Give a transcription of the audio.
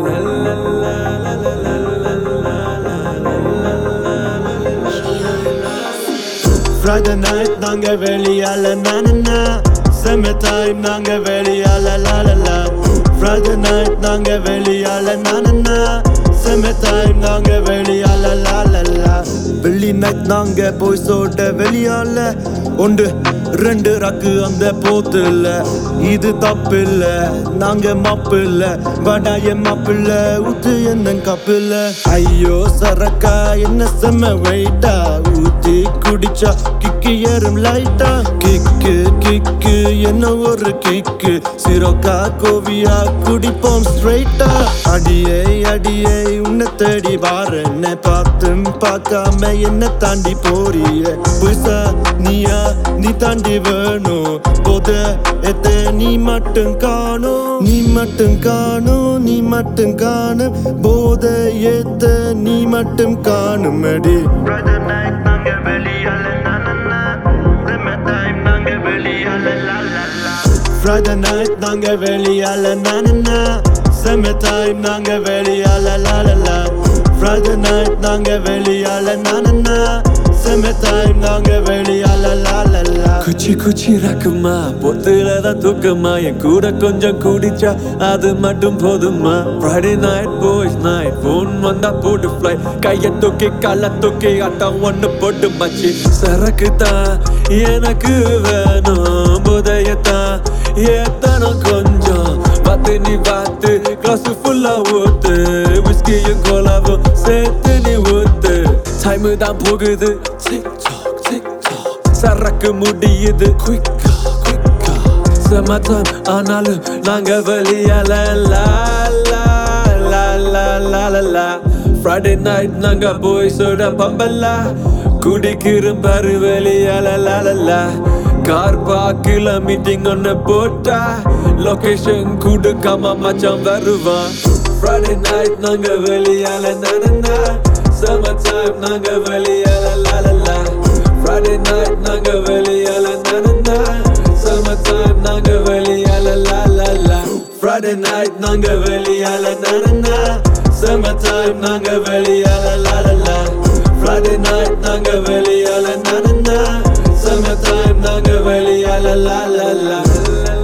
Friday night நாங்க வெளியால நானா Summer time நாங்க வெளியால la la la Friday night நாங்க வெளியால நானா Summer time நாங்க வெளியால la la la வெள்ளி நைட் நாங்க போய்ஸோட வெளியால ஒன்று ரெண்டு ரக்கு அந்த போத்துல இது தப்பு இல்ல நாங்க மாப்பு இல்ல வடாய மாப்பிள்ள ஊத்து என்ன கப்பில்ல ஐயோ சரக்கா என்ன செம்ம வெயிட்டா ஊத்தி குடிச்சா கிக்கு ஏறும் லைட்டா கிக்கு கிக்கு என்ன ஒரு கிக்கு சிரோக்கா கோவியா குடிப்போம் ஸ்ட்ரைட்டா அடியே அடியே உன்னை தேடி வாரன்னு பார்த்தும் பார்க்காம என்ன தாண்டி போறிய புதுசா நீயா நீ தாண்டி வேணும் போத எத்த நீ மட்டும் காணும் நீ மட்டும் காணும் நீ மட்டும் காணும் போத ஏத்த நீ மட்டும் காணும் அடி Brother night நாங்க வெளியால நானா Summer time நாங்க வெளியால la la la Friday night நாங்க வெளியால நானா Summer time நாங்க வெளியால la la la Friday night நாங்க வெளியால நானா Summer time நாங்க வெளியால la la la குச்சி குச்சி ரக்குமா பொத்துல தான் தூக்கமா என் கூட கொஞ்சம் குடிச்சா அது மட்டும் போதுமா Friday night boys night phone வந்தா போட்டு ஃப்ளை கைய தூக்கி கால தூக்கி அட்டம் ஒண்ணு போட்டு மச்சி சரக்கு தான் எனக்கு வேணும் புதையத்தான் ஏத்தனம் கொஞ்சம் பார்த்து நீ பார்த்து கிளாஸ் ஃபுல்லா ஊத்து விஸ்கியும் கோலாவும் சேர்த்து நீ ஊத்து டைமு தான் போகுது டிக் டாக் டிக் டாக் சரக்கு முடியுது குயிக்கா குயிக்கா சமத்தான் ஆனாலும் நாங்க வெளியால லா லா லா லா லா லா லா ஃப்ரைடே நைட் நாங்க போய்ஸோட பம்பலா குடிக்கிறோம் பாரு வெளியால லா லா லா கார் பார்க்கல மீட்டிங் ஒன்று போட்டா லொகேஷன் கொடுக்காம மச்சான் வருவான் ஃப்ரைடே நைட் நாங்க வெளியால நனனா சம்மர் டைம் நாங்க வெளியால லா லா லா Friday night நாங்க வெளியால நனனா Summer time நாங்க வெளியால la la la Friday night நாங்க வெளியால நனனா Summer time நாங்க வெளியால la la la Friday night நாங்க வெளியால நனனா Summer time நாங்க வெளியால la la la